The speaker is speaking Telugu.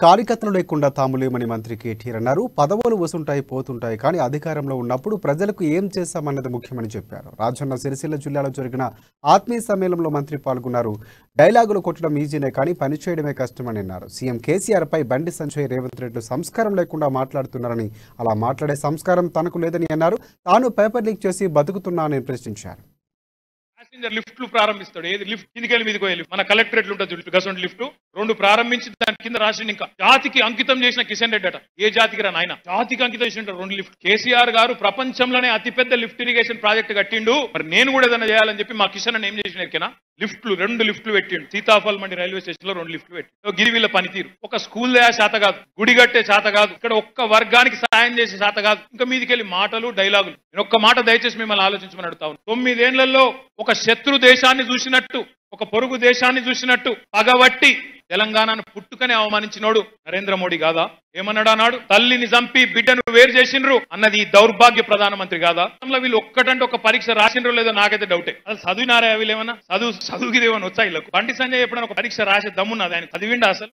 కార్యకర్తలు లేకుండా తాము లేమని మంత్రి కేటీఆర్ అన్నారు పదవులు వస్తుంటాయి పోతుంటాయి కానీ అధికారంలో ఉన్నప్పుడు ప్రజలకు ఏం చేశామన్నది ముఖ్యమని చెప్పారు రాజన్న సిరిసిల్ల జిల్లాలో జరిగిన ఆత్మీయ సమ్మేళనంలో మంత్రి పాల్గొన్నారు డైలాగులు కొట్టడం ఈజీనే కానీ పనిచేయడమే కష్టమని అన్నారు సీఎం కేసీఆర్ పై బండి సంజయ్ రేవంత్ రెడ్డి సంస్కారం లేకుండా మాట్లాడుతున్నారని అలా మాట్లాడే సంస్కారం తనకు లేదని అన్నారు తాను పేపర్ లీక్ చేసి బతుకుతున్నానని ప్రశ్నించారు ప్యాసింజర్ లిఫ్ట్లు ప్రారంభిస్తాడు ఏది లిఫ్ట్ కిందికి వెళ్ళి మీదకి వెళ్ళి మన కలెక్టరేట్లు ఉంటుంది చూడు గసండి లిఫ్ట్ రెండు ప్రారంభించి దాని కింద రాసిండు ఇంకా జాతికి అంకితం చేసిన కిషన్ రెడ్డి అట ఏ జాతికి రా నాయన జాతికి అంకితం చేసిన రెండు లిఫ్ట్ కేసీఆర్ గారు ప్రపంచంలోనే అతిపెద్ద లిఫ్ట్ ఇరిగేషన్ ప్రాజెక్ట్ కట్టిండు మరి నేను కూడా ఏదైనా చేయాలని చెప్పి మా కిషన్ అన్న ఏం చేసిన ఎరికేనా లిఫ్ట్లు రెండు లిఫ్ట్లు పెట్టిండు సీతాఫల్ మండి రైల్వే స్టేషన్ లో రెండు లిఫ్ట్లు పెట్టి గిరివీల పనితీరు ఒక స్కూల్ దే శాత కాదు గుడి కట్టే శాత కాదు ఇక్కడ ఒక్క వర్గానికి సాయం చేసే శాత కాదు ఇంకా మీదికి వెళ్ళి మాటలు డైలాగులు నేను ఒక్క మాట దయచేసి మిమ్మల్ని ఆలోచించమని అడుగుతా ఉన్నాను తొమ్మిదేళ్లలో ఒక శత్రు దేశాన్ని చూసినట్టు ఒక పొరుగు దేశాన్ని చూసినట్టు పగబట్టి తెలంగాణను పుట్టుకనే అవమానించినోడు నరేంద్ర మోడీ కాదా ఏమన్నాడు అన్నాడు తల్లిని చంపి బిడ్డను వేరు చేసిండ్రు అన్నది ఈ దౌర్భాగ్య ప్రధానమంత్రి కాదా అసలు వీళ్ళు ఒక్కటంటే ఒక పరీక్ష రాసిండ్రో లేదో నాకైతే డౌటే అసలు చదివినారా వీళ్ళు ఏమన్నా చదువు చదువుకి ఏమన్నా వచ్చా వీళ్ళకు బండి సంజయ్ ఎప్పుడైనా ఒక పరీక్ష రాసే దమ్మున్నది ఆయన చదివిండా అసలు